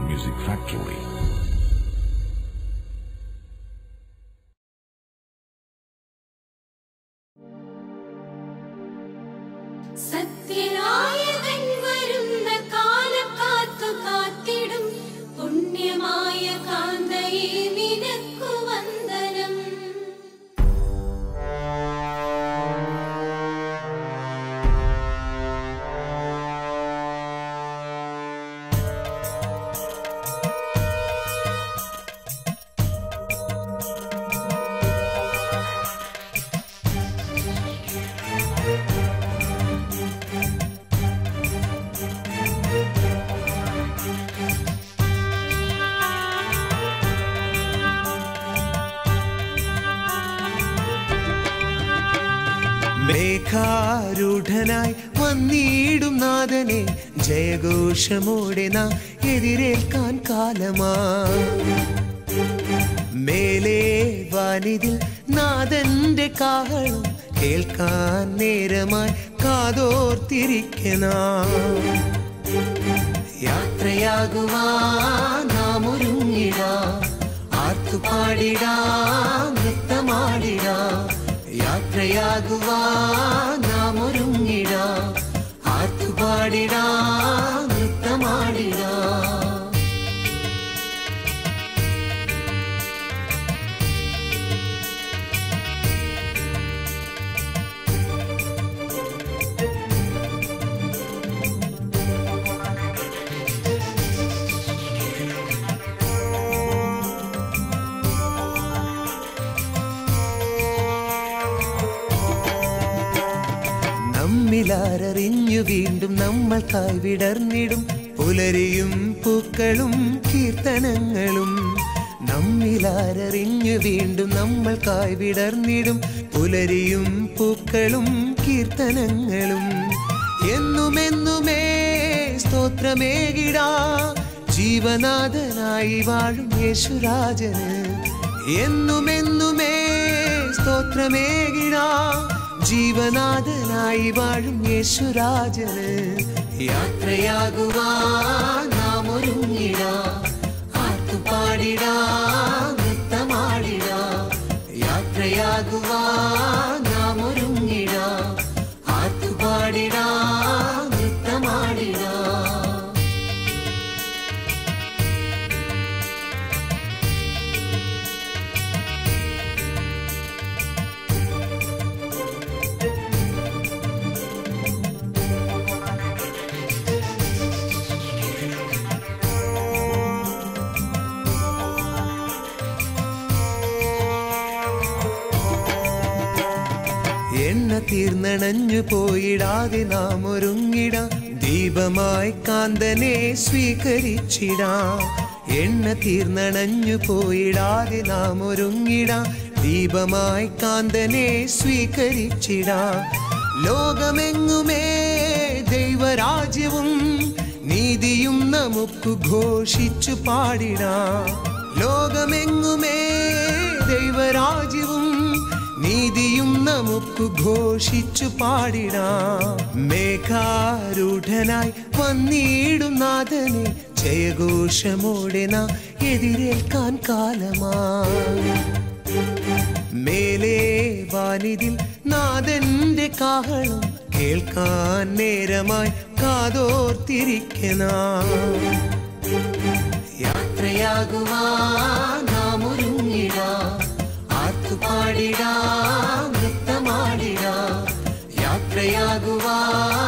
Music Factory. സത്യനായകൻ വരുന്ന കാലം കാത്തു കാത്തിടും പുണ്യമായ കാന്തയെ നിനക്കു വന്ദനം മേഘാരൂഢനായി വന്നിടും നാഥനെ ജയഘോഷമോടെ നാം എതിരേൽക്കാൻ കാലമാ മേലേ വാനിതിൽ നാഥന്റെ കാഹളം കേൾക്കാൻ നേരമായി കാതോർത്തിരിക്കണ യാത്രയാകുവാൻ നാം ഒരുങ്ങിടാം ആർത്തുപാടിടാം നൃത്തമാടിടാം യാത്രയാകുവാൻ നാം ഒരുങ്ങിടാം ആർത്തുപാടിടാം നൃത്തമാടിടാം നമ്മിലാരറിഞ്ഞു വീണ്ടും നമ്മൾക്കായി വിടർന്നിടും പുലരിയും പൂക്കളും കീർത്തനങ്ങളും നമ്മിലാരറിഞ്ഞു വീണ്ടും നമ്മൾക്കായി വിടർന്നിടും പുലരിയും പൂക്കളും കീർത്തനങ്ങളും എന്നുമെന്നുമേ സ്തോത്രമേകിടാ ജീവനാഥനായി വാഴും യേശുരാജന് എന്നുമെന്നുമേ സ്തോത്രമേകിടാ ജീവനാഥനായി വാഴും യേശുരാജന് യാത്രയാകുവാൻ നാം ഒരുങ്ങിടാ ആർത്തുപാടിടാ നൃത്തമാടിടാ യാത്രയാകുവാൻ നാം ഒരുങ്ങിടാ ആർത്തുപാടിടാ നൃത്തമാടിടാ എണ്ണ തീർന്നണഞ്ഞു പോയിടാതെ നാം ഒരുങ്ങിടാം ദീപമായി കാന്തനെ സ്വീകരിച്ചിടാം എണ്ണ തീർന്നണഞ്ഞു പോയിടാതെ നാം ഒരുങ്ങിടാം ദീപമായി കാന്തനെ സ്വീകരിച്ചിടാം ലോകമെങ്ങുമേ ദൈവരാജ്യവും നീതിയും നമുക്ക് ഘോഷിച്ചു പാടിടാം ലോകമെങ്ങുമേ ദൈവരാജ്യവും നീതിയും നമുക്ക് ഘോഷിച്ചു പാടിടാം മേഘാരൂഢനായി വന്നിടും നാഥനെ ജയഘോഷമോടെ നാം എതിരേൽക്കാൻ കാലമാ മേലേ വാനിതിൽ നാഥന്റെ കാഹളം കേൾക്കാൻ നേരമായി കാതോർത്തിരിക്കണ യാത്രയാകുവാൻ നാം ഒരുങ്ങിടാം ആർത്തുപാടിടാം നൃത്തമാടിടാം യാത്രയാകുവാൻ